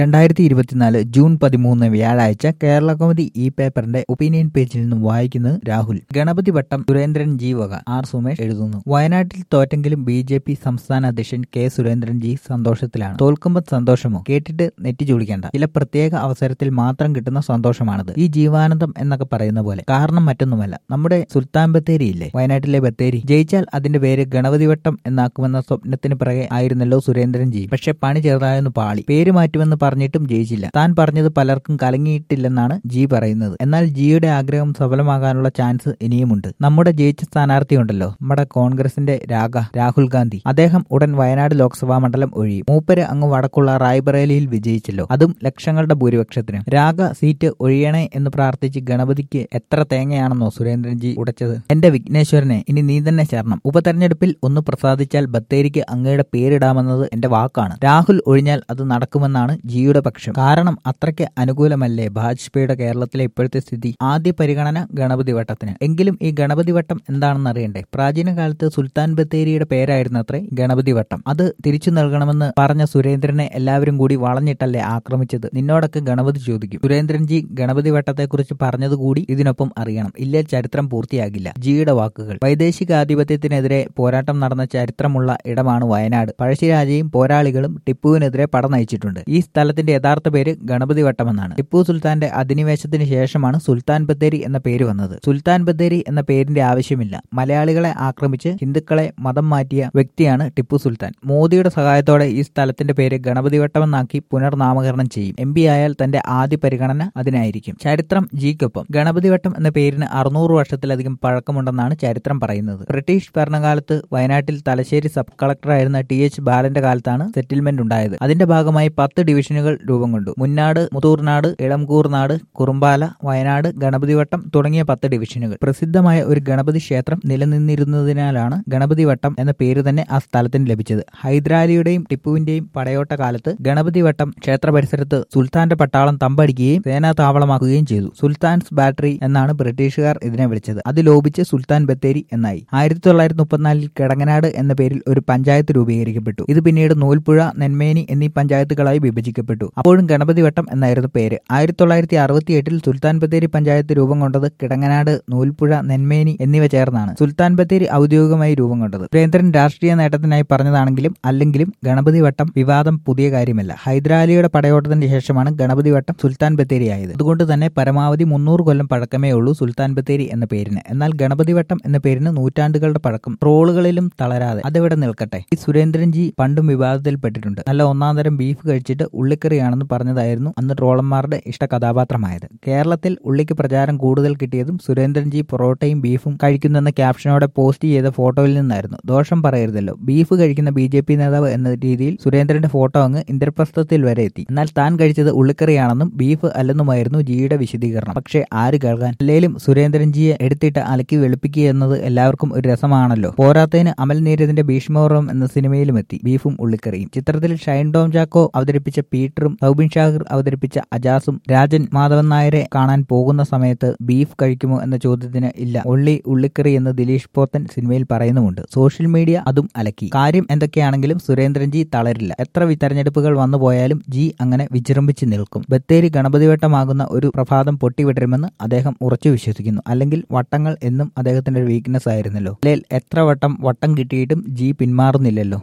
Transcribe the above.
രണ്ടായിരത്തി ഇരുപത്തിനാല് ജൂൺ പതിമൂന്ന് വ്യാഴാഴ്ച കേരള കൗമുദി ഇ പേപ്പറിന്റെ ഒപ്പീനിയൻ പേജിൽ നിന്നും വായിക്കുന്നത് രാഹുൽ ഗണപതി വട്ടം സുരേന്ദ്രൻ ജി വക ആർ സുമേഷ് എഴുതുന്നു വയനാട്ടിൽ തോറ്റെങ്കിലും ബി ജെ പി സംസ്ഥാന അധ്യക്ഷൻ കെ സുരേന്ദ്രൻ ജി സന്തോഷത്തിലാണ് തോൽക്കുമ്പോൾ സന്തോഷമോ കേട്ടിട്ട് നെറ്റി ചുളിക്കേണ്ട ചില പ്രത്യേക അവസരത്തിൽ മാത്രം കിട്ടുന്ന സന്തോഷമാണത് ഈ ജീവാനന്ദം എന്നൊക്കെ പറയുന്ന പോലെ കാരണം മറ്റൊന്നുമല്ല നമ്മുടെ സുൽത്താൻ ബത്തേരി ഇല്ലേ വയനാട്ടിലെ ബത്തേരി ജയിച്ചാൽ അതിന്റെ പേര് ഗണപതി വട്ടം എന്നാക്കുമെന്ന സ്വപ്നത്തിന് പിറകെ ആയിരുന്നല്ലോ സുരേന്ദ്രൻ ജി പക്ഷെ പണി ചെറുതായൊന്ന് പാളി പേര് മാറ്റുമെന്ന് പറഞ്ഞിട്ടും ജയിച്ചില്ല താൻ പറഞ്ഞത് പലർക്കും കലങ്ങിയിട്ടില്ലെന്നാണ് ജി പറയുന്നത് എന്നാൽ ജിയുടെ ആഗ്രഹം സഫലമാകാനുള്ള ചാൻസ് ഇനിയുമുണ്ട് നമ്മുടെ ജയിച്ച സ്ഥാനാർത്ഥി ഉണ്ടല്ലോ നമ്മുടെ കോൺഗ്രസിന്റെ രാഗ രാഹുൽ ഗാന്ധി അദ്ദേഹം ഉടൻ വയനാട് ലോക്സഭാ മണ്ഡലം ഒഴിയും മൂപ്പര് അങ്ങ് വടക്കുള്ള റായ്ബറേലിയിൽ വിജയിച്ചല്ലോ അതും ലക്ഷങ്ങളുടെ ഭൂരിപക്ഷത്തിന് രാഗ സീറ്റ് ഒഴിയണേ എന്ന് പ്രാർത്ഥിച്ച് ഗണപതിക്ക് എത്ര തേങ്ങയാണെന്നോ സുരേന്ദ്രൻജി ഉടച്ചത് എന്റെ വിഘ്നേശ്വരനെ ഇനി നീ തന്നെ ചേർണം ഉപതെരഞ്ഞെടുപ്പിൽ ഒന്ന് പ്രസാദിച്ചാൽ ബത്തേരിക്ക് അങ്ങയുടെ പേരിടാമെന്നത് എന്റെ വാക്കാണ് രാഹുൽ ഒഴിഞ്ഞാൽ അത് നടക്കുമെന്നാണ് ജിയുടെ പക്ഷം കാരണം അത്രയ്ക്ക് അനുകൂലമല്ലേ വാജ്പേയിയുടെ കേരളത്തിലെ ഇപ്പോഴത്തെ സ്ഥിതി ആദ്യ പരിഗണന ഗണപതി വട്ടത്തിന് എങ്കിലും ഈ ഗണപതി വട്ടം എന്താണെന്ന് അറിയണ്ടേ പ്രാചീന കാലത്ത് സുൽത്താൻ ബത്തേരിയുടെ പേരായിരുന്നു അത്രേ ഗണപതി വട്ടം അത് തിരിച്ചു നൽകണമെന്ന് പറഞ്ഞ സുരേന്ദ്രനെ എല്ലാവരും കൂടി വളഞ്ഞിട്ടല്ലേ ആക്രമിച്ചത് നിന്നോടൊക്കെ ഗണപതി ചോദിക്കും സുരേന്ദ്രൻജി ഗണപതി വട്ടത്തെക്കുറിച്ച് പറഞ്ഞതുകൂടി ഇതിനൊപ്പം അറിയണം ഇല്ലേ ചരിത്രം പൂർത്തിയാകില്ല ജിയുടെ വാക്കുകൾ വൈദേശികാധിപത്യത്തിനെതിരെ പോരാട്ടം നടന്ന ചരിത്രമുള്ള ഇടമാണ് വയനാട് പഴശ്ശിരാജയും പോരാളികളും ടിപ്പുവിനെതിരെ പട നയിച്ചിട്ടുണ്ട് ഈ സ്ഥലത്തിന്റെ യഥാർത്ഥ പേര് ഗണപതി വട്ടമെന്നാണ് ടിപ്പു സുൽത്താന്റെ അധിനിവേശത്തിന് ശേഷമാണ് സുൽത്താൻ ബത്തേരി എന്ന പേര് വന്നത് സുൽത്താൻ ബത്തേരി എന്ന പേരിന്റെ ആവശ്യമില്ല മലയാളികളെ ആക്രമിച്ച് ഹിന്ദുക്കളെ മതം മാറ്റിയ വ്യക്തിയാണ് ടിപ്പു സുൽത്താൻ മോദിയുടെ സഹായത്തോടെ ഈ സ്ഥലത്തിന്റെ പേര് ഗണപതി വട്ടമെന്നാക്കി പുനർനാമകരണം ചെയ്യും എം പി ആയാൽ തന്റെ ആദ്യ പരിഗണന അതിനായിരിക്കും ചരിത്രം ജിക്കൊപ്പം ഗണപതി വട്ടം എന്ന പേരിന് അറുന്നൂറ് വർഷത്തിലധികം പഴക്കമുണ്ടെന്നാണ് ചരിത്രം പറയുന്നത് ബ്രിട്ടീഷ് ഭരണകാലത്ത് വയനാട്ടിൽ തലശ്ശേരി സബ് കളക്ടറായിരുന്ന ടി എച്ച് ബാലന്റെ കാലത്താണ് സെറ്റിൽമെന്റ് ഉണ്ടായത് അതിന്റെ ഭാഗമായി പത്ത് ഡിവിഷനുകൾ രൂപം കൊണ്ടു മുന്നാട് മുത്തൂർനാട് ഇളംകൂർനാട് കുറുമ്പാല വയനാട് ഗണപതിവട്ടം തുടങ്ങിയ പത്ത് ഡിവിഷനുകൾ പ്രസിദ്ധമായ ഒരു ഗണപതി ക്ഷേത്രം നിലനിന്നിരുന്നതിനാലാണ് ഗണപതി വട്ടം എന്ന പേര് തന്നെ ആ സ്ഥലത്തിന് ലഭിച്ചത് ഹൈദരാലിയുടെയും ടിപ്പുവിന്റെയും പടയോട്ട കാലത്ത് ഗണപതി വട്ടം ക്ഷേത്ര പരിസരത്ത് സുൽത്താന്റെ പട്ടാളം തമ്പടിക്കുകയും സേനാ താവളമാക്കുകയും ചെയ്തു സുൽത്താൻസ് ബാറ്ററി എന്നാണ് ബ്രിട്ടീഷുകാർ ഇതിനെ വിളിച്ചത് അത് ലോപിച്ച് സുൽത്താൻ ബത്തേരി എന്നായി ആയിരത്തി തൊള്ളായിരത്തി മുപ്പത്തിനാലിൽ കിടങ്ങനാട് എന്ന പേരിൽ ഒരു പഞ്ചായത്ത് രൂപീകരിക്കപ്പെട്ടു ഇത് പിന്നീട് നൂൽപ്പുഴ നെന്മേനി എന്നീ പഞ്ചായത്തുകളായി വിഭജിക്കപ്പെട്ടു അപ്പോഴും ഗണപതി വട്ടം എന്നായിരുന്നു പേര് ആയിരത്തി തൊള്ളായിരത്തി അറുപത്തി എട്ടിൽ സുൽത്താൻ ബത്തേരി പഞ്ചായത്ത് രൂപം കൊണ്ടത് കിടങ്ങനാട് നൂൽപ്പുഴ നെന്മേനി എന്നിവ ചേർന്നാണ് സുൽത്താൻ ബത്തേരി ഔദ്യോഗികമായി രൂപം കൊണ്ടത് സുരേന്ദ്രൻ രാഷ്ട്രീയ നേട്ടത്തിനായി പറഞ്ഞതാണെങ്കിലും അല്ലെങ്കിലും ഗണപതി വട്ടം വിവാദം പുതിയ കാര്യമല്ല ഹൈദരാലിയുടെ പടയോട്ടത്തിന് ശേഷമാണ് ഗണപതി വട്ടം സുൽത്താൻ ബത്തേരി ആയത് അതുകൊണ്ട് തന്നെ പരമാവധി മുന്നൂറ് കൊല്ലം പഴക്കമേ ഉള്ളൂ സുൽത്താൻ ബത്തേരി എന്ന പേരിന് എന്നാൽ ഗണപതി വട്ടം എന്ന പേരിന് നൂറ്റാണ്ടുകളുടെ പഴക്കം ട്രോളുകളിലും തളരാതെ അതെവിടെ നിൽക്കട്ടെ ഈ സുരേന്ദ്രൻജി പണ്ടും വിവാദത്തിൽപ്പെട്ടിട്ടുണ്ട് നല്ല ഒന്നാം തരം ബീഫ് കഴിച്ചിട്ട് ഉള്ളിക്കറിയാണെന്ന് പറഞ്ഞതായിരുന്നു അന്ന് ട്രോളന്മാരുടെ ഇഷ്ട കഥാപാത്രമായത് കേരളത്തിൽ ഉള്ളിക്ക് പ്രചാരം കൂടുതൽ കിട്ടിയതും സുരേന്ദ്രൻജി പൊറോട്ടയും ബീഫും കഴിക്കുന്നെന്ന ക്യാപ്ഷനോടെ പോസ്റ്റ് ചെയ്ത ഫോട്ടോയിൽ നിന്നായിരുന്നു ദോഷം പറയരുതല്ലോ ബീഫ് കഴിക്കുന്ന ബി ജെ പി നേതാവ് എന്ന രീതിയിൽ സുരേന്ദ്രന്റെ ഫോട്ടോ അങ്ങ് ഇന്ദ്രപ്രസ്ഥത്തിൽ വരെ എത്തി എന്നാൽ താൻ കഴിച്ചത് ഉള്ളിക്കറിയാണെന്നും ബീഫ് അല്ലെന്നുമായിരുന്നു ജിയുടെ വിശദീകരണം പക്ഷേ ആര് കേൾക്കാൻ അല്ലേലും സുരേന്ദ്രൻജിയെ എടുത്തിട്ട് അലക്കി വെളുപ്പിക്കുക എന്നത് എല്ലാവർക്കും ഒരു രസമാണല്ലോ പോരാത്തതിന് അമൽ നീരദിന്റെ ഭീഷ്മപർവം എന്ന സിനിമയിലും എത്തി ബീഫും ഉള്ളിക്കറിയും ചിത്രത്തിൽ ഷൈൻ ടോം ചാക്കോ അവതരിപ്പിച്ച പീറ്ററും സൗബിൻ ഷാഹിർ അവതരിപ്പിച്ച അജാസും രാജൻ മാധവൻ നായരെ കാണാൻ പോകുന്ന സമയത്ത് ബീഫ് കഴിക്കുമോ എന്ന ചോദ്യത്തിന് ഇല്ല ഉള്ളി ഉള്ളിക്കറി എന്ന് ദിലീഷ് പോത്തൻ സിനിമയിൽ പറയുന്നുമുണ്ട് സോഷ്യൽ മീഡിയ അതും അലക്കി കാര്യം എന്തൊക്കെയാണെങ്കിലും സുരേന്ദ്രൻജി തളരില്ല എത്ര തെരഞ്ഞെടുപ്പുകൾ വന്നു പോയാലും ജി അങ്ങനെ വിജൃംഭിച്ച് നിൽക്കും ബത്തേരി ഗണപതിവട്ടമാകുന്ന ഒരു പ്രഭാതം പൊട്ടിവിടരുമെന്ന് അദ്ദേഹം ഉറച്ചു വിശ്വസിക്കുന്നു അല്ലെങ്കിൽ വട്ടങ്ങൾ എന്നും അദ്ദേഹത്തിന്റെ ഒരു വീക്ക്നെസ് ആയിരുന്നല്ലോ അല്ലെങ്കിൽ എത്ര വട്ടം വട്ടം കിട്ടിയിട്ടും ജി പിന്മാറുന്നില്ലല്ലോ